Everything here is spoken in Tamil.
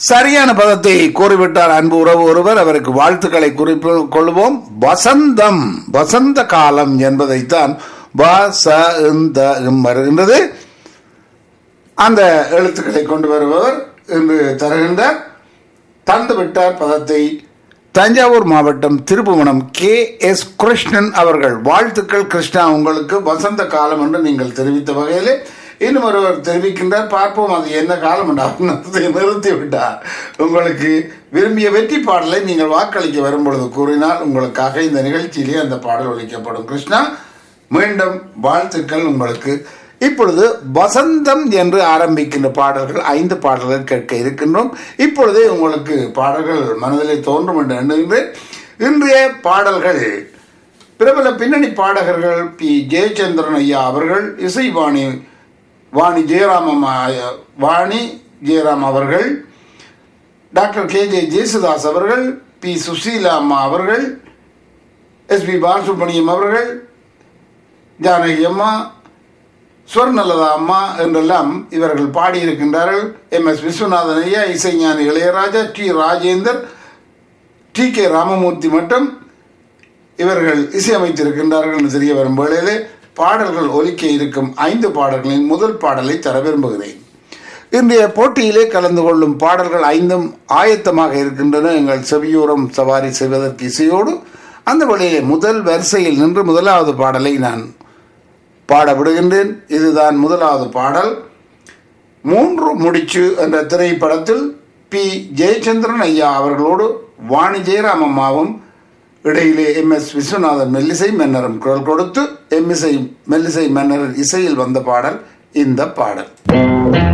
சரியான பதத்தை கூறிவிட்டார் அன்பு உறவு ஒருவர் அவருக்கு வாழ்த்துக்களை குறிப்பு கொள்வோம் வசந்தம் வசந்த காலம் என்பதைத்தான் வசந்த வருகின்றது அந்த எழுத்துக்களை கொண்டு வருபவர் இன்று தருகின்றார் தந்து விட்டார் பதத்தை தஞ்சாவூர் மாவட்டம் திருப்புவனம் கே எஸ் கிருஷ்ணன் அவர்கள் வாழ்த்துக்கள் கிருஷ்ணா உங்களுக்கு வசந்த காலம் என்று நீங்கள் தெரிவித்த வகையிலே இன்னும் ஒருவர் தெரிவிக்கின்றார் பார்ப்போம் அது என்ன காலம் என்று நிறுத்தி விட்டார் உங்களுக்கு விரும்பிய வெற்றி பாடலை நீங்கள் வாக்களிக்க வரும் பொழுது கூறினால் உங்களுக்காக இந்த நிகழ்ச்சியிலே அந்த பாடல் ஒழிக்கப்படும் கிருஷ்ணா மீண்டும் வாழ்த்துக்கள் உங்களுக்கு இப்பொழுது வசந்தம் என்று ஆரம்பிக்கின்ற பாடல்கள் ஐந்து பாடல்கள் கேட்க இருக்கின்றோம் இப்பொழுதே உங்களுக்கு பாடல்கள் மனதிலே தோன்றும் என்று எண்ணுகின்றேன் இன்றைய பாடல்கள் பிரபல பின்னணி பாடகர்கள் பி ஜெயச்சந்திரன் ஐயா அவர்கள் இசைவாணி வாணி ஜெயராம் அம்மா வாணி ஜெயராம் அவர்கள் டாக்டர் கே ஜே ஜேசுதாஸ் அவர்கள் பி சுசீலா அம்மா அவர்கள் எஸ் பி பாலசுப்ரமணியம் அவர்கள் ஜானகி அம்மா ஸ்வர்ணலதா அம்மா என்றெல்லாம் இவர்கள் பாடியிருக்கின்றார்கள் எம் எஸ் விஸ்வநாதன் ஐயா இசைஞானி Ilaiyaraaja T Rajendar T K Ramamurthy மற்றும் இவர்கள் இசையமைத்திருக்கின்றார்கள் என்று தெரிய வரும் வேளையிலே பாடல்கள் ஒலிக்க இருக்கும் ஐந்து பாடல்களின் முதல் பாடலை தர விரும்புகிறேன் இன்றைய போட்டியிலே கலந்து கொள்ளும் பாடல்கள் ஐந்தும் ஆயத்தமாக இருக்கின்றன எங்கள் செவியோரம் சவாரி செய்வதற்கு இசையோடு அந்த வழியிலே முதல் வரிசையில் நின்று முதலாவது பாடலை நான் பாட விடுகின்றேன் இதுதான் முதலாவது பாடல் மூன்று முடிச்சு என்ற திரைப்படத்தில் பி ஜெயச்சந்திரன் ஐயா அவர்களோடு வாணி ஜெயராம் அம்மாவும் இடையிலே எம் எஸ் விஸ்வநாதன் மெல்லிசை மன்னரும் குரல் கொடுத்து எம் இசை மெல்லிசை மன்னரின் இசையில் வந்த பாடல் இந்த பாடல்